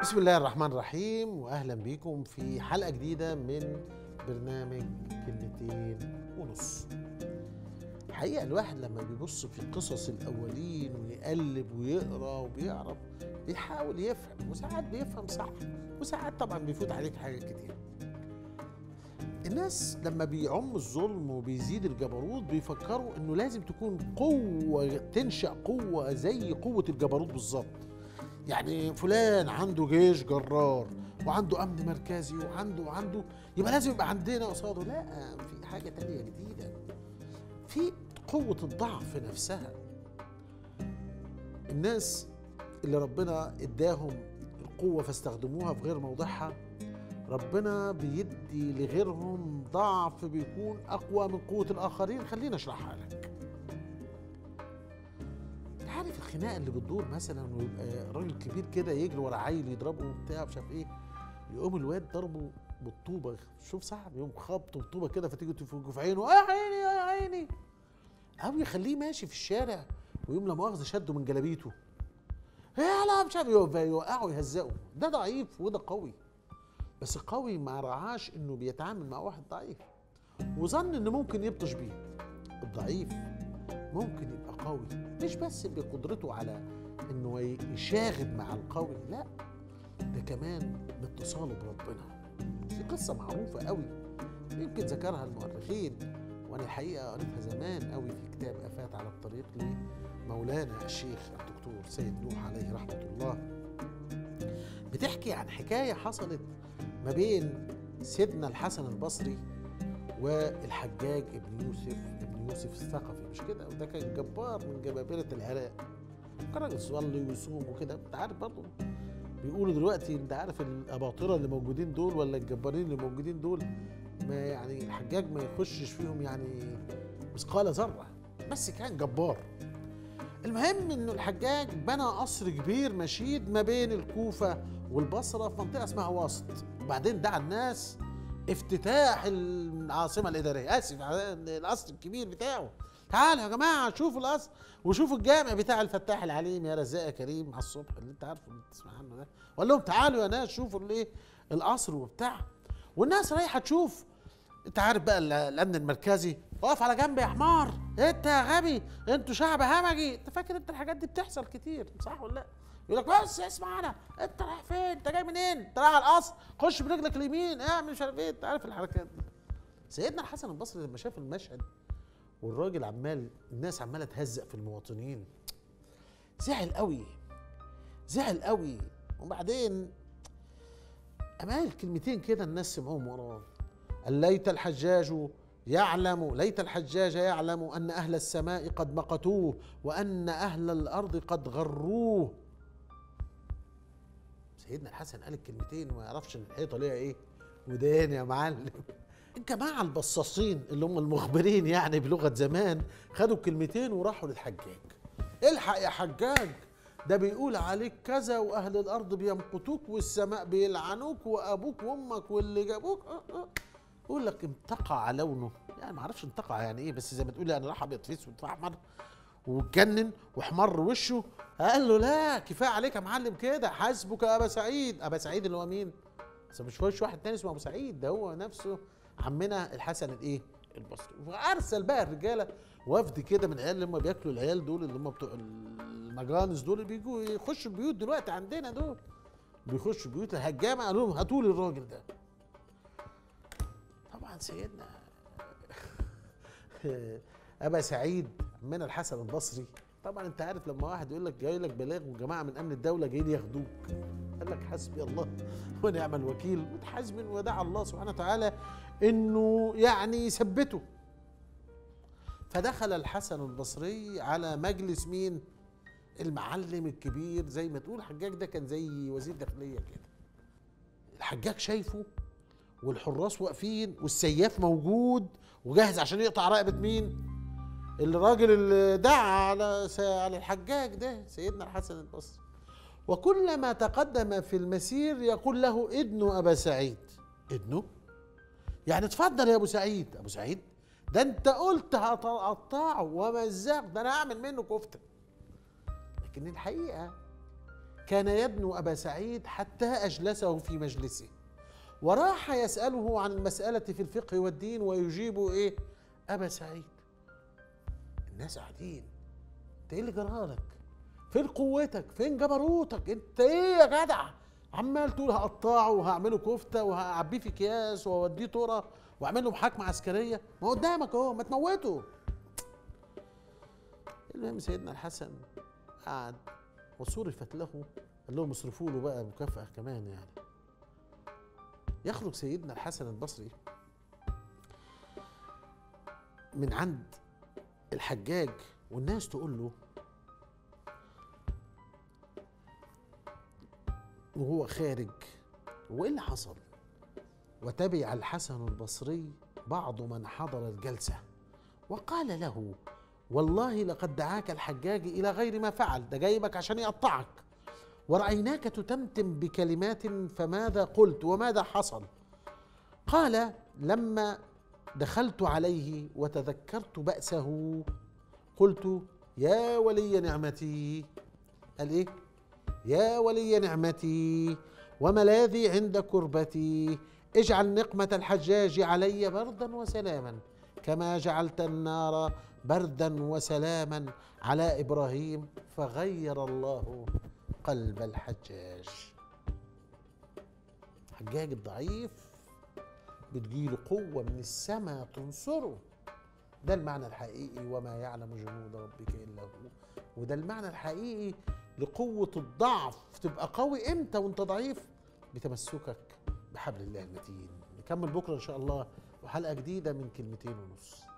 بسم الله الرحمن الرحيم واهلا بكم في حلقه جديده من برنامج كلمتين ونص الحقيقه الواحد لما بيبص في قصص الاولين ويقلب ويقرا وبيعرف بيحاول يفهم وساعات بيفهم صح وساعات طبعا بيفوت عليك حاجات كتير الناس لما بيعم الظلم وبيزيد الجبروت بيفكروا انه لازم تكون قوه تنشا قوه زي قوه الجبروت بالظبط يعني فلان عنده جيش جرار وعنده امن مركزي وعنده وعنده يبقى لازم يبقى عندنا قصاده لا في حاجه تانية جديده في قوه الضعف نفسها الناس اللي ربنا اداهم القوه فاستخدموها في غير موضعها ربنا بيدي لغيرهم ضعف بيكون اقوى من قوه الاخرين خلينا اشرحها لك عارف الخناقه اللي بتدور مثلا ويبقى راجل كبير كده يجري ورا عيل يضربه وبتاع مش عارف ايه يقوم الواد ضربه بالطوبه شوف صاحب يقوم خبطه بالطوبه كده فتيجي تفوق في عينه اه عيني يا عيني او يخليه ماشي في الشارع ويقوم لا مؤاخذه شده من جلابيته يا لا مش عارف يوقعه يهزقه ده ضعيف وده قوي بس القوي ما رعاش انه بيتعامل مع واحد ضعيف وظن انه ممكن يبطش بيه الضعيف ممكن يبقى قوي مش بس بقدرته على انه يشاغب مع القوي لا ده كمان باتصاله بربنا دي قصة معروفة قوي يمكن ذكرها المؤرخين وانا الحقيقة قريتها زمان قوي في كتاب افات على الطريق لمولانا الشيخ الدكتور سيد نوح عليه رحمة الله بتحكي عن حكاية حصلت ما بين سيدنا الحسن البصري والحجاج ابن يوسف ابن يوسف الثقفي مش كده وده كان جبار من جبابرة العراق كان راجل يصلي ويصوم وكده انت عارف برضه بيقولوا دلوقتي انت عارف الاباطره اللي موجودين دول ولا الجبارين اللي موجودين دول ما يعني الحجاج ما يخشش فيهم يعني مثقال ذره بس كان جبار المهم انه الحجاج بنى قصر كبير مشيد ما بين الكوفه والبصره في منطقه اسمها واسط وبعدين دعا الناس افتتاح العاصمه الاداريه اسف القصر الكبير بتاعه تعالوا يا جماعه شوفوا القصر وشوفوا الجامع بتاع الفتاح العليم يا رزاق يا كريم على الصبح اللي انت عارفه اللي بتسمع عنه ده وقال لهم تعالوا يا ناس شوفوا الايه القصر وبتاع والناس رايحه تشوف انت عارف بقى الامن المركزي اقف على جنب يا حمار انت يا غبي انتوا شعب همجي انت فاكر انت الحاجات دي بتحصل كتير صح ولا لا يقول لك بس اسمع انا انت رايح فين انت جاي منين انت رايح على القصر خش برجلك اليمين اعمل مش عارف ايه انت عارف الحركات دي سيدنا الحسن البصري لما شاف المشهد والراجل عمال الناس عماله تهزق في المواطنين زعل قوي زعل قوي وبعدين قال كلمتين كده الناس سمعوهم وراه قال ليت الحجاج يعلم ليت الحجاج يعلم ان اهل السماء قد مقتوه وان اهل الارض قد غروه سيدنا الحسن قال الكلمتين وما يعرفش ان الحيطه ليها ايه ودان يا معلم الجماعه البصاصين اللي هم المخبرين يعني بلغه زمان خدوا الكلمتين وراحوا للحجاج الحق يا حجاج ده بيقول عليك كذا واهل الارض بيمقتوك والسماء بيلعنوك وابوك وامك واللي جابوك أه أه. يقول لك انتقع لونه يعني ما اعرفش انتقع يعني ايه بس زي ما تقول يعني راح ابيض في اسود احمر واتجنن واحمر وشه قال له لا كفايه عليك يا معلم كده حاسبك يا ابا سعيد ابا سعيد اللي هو مين بس مش فيش واحد تاني اسمه ابو سعيد ده هو نفسه عمنا الحسن الايه البصري وارسل بقى الرجاله وفد كده من العيال اللي هم بياكلوا العيال دول اللي هم بتوع المجانس دول اللي بيجوا يخشوا البيوت دلوقتي عندنا دول بيخشوا البيوت الهجامه قالوا لهم هاتوا لي الراجل ده طبعا سيدنا ابا سعيد عمنا الحسن البصري طبعا انت عارف لما واحد يقول لك جاي لك بلاغ وجماعه من امن الدوله جايين ياخدوك قال لك حسبي الله ونعم الوكيل وتحزم ودعا الله سبحانه وتعالى انه يعني يثبته فدخل الحسن البصري على مجلس مين المعلم الكبير زي ما تقول الحجاج ده كان زي وزير داخليه كده الحجاج شايفه والحراس واقفين والسياف موجود وجاهز عشان يقطع رقبه مين الراجل اللي دعا على على الحجاج ده سيدنا الحسن البصري وكلما تقدم في المسير يقول له ادنو ابا سعيد ادنو يعني اتفضل يا ابو سعيد ابو سعيد ده انت قلت هتقطعه ومزاق ده انا اعمل منه كفته لكن الحقيقه كان يدنو أبا سعيد حتى أجلسه في مجلسه وراح يسأله عن المسألة في الفقه والدين ويجيب إيه أبا سعيد الناس قاعدين انت ايه اللي جرالك فين قوتك فين جبروتك انت ايه يا جدع عمال تقول هقطعه وهعمله كفته وهعبيه في اكياس واوديه ترى واعمل له محاكمه عسكريه ما قدامك اهو ما تموته المهم سيدنا الحسن قعد وصرفت له قال لهم اصرفوا له بقى مكافأة كمان يعني يخرج سيدنا الحسن البصري من عند الحجاج والناس تقول له وهو خارج وايه اللي حصل وتبع الحسن البصري بعض من حضر الجلسه وقال له والله لقد دعاك الحجاج الى غير ما فعل ده جايبك عشان يقطعك ورأيناك تتمتم بكلمات فماذا قلت وماذا حصل قال لما دخلت عليه وتذكرت بأسه قلت يا ولي نعمتي قال ايه يا ولي نعمتي وملاذي عند كربتي اجعل نقمة الحجاج علي بردا وسلاما كما جعلت النار بردا وسلاما على ابراهيم فغير الله قلب الحجاج الحجاج الضعيف بتجيله قوة من السماء تنصره ده المعنى الحقيقي وما يعلم جنود ربك إلا هو وده المعنى الحقيقي لقوة الضعف تبقى قوي امتى وانت ضعيف بتمسكك بحبل الله المتين نكمل بكرة إن شاء الله وحلقة جديدة من كلمتين ونص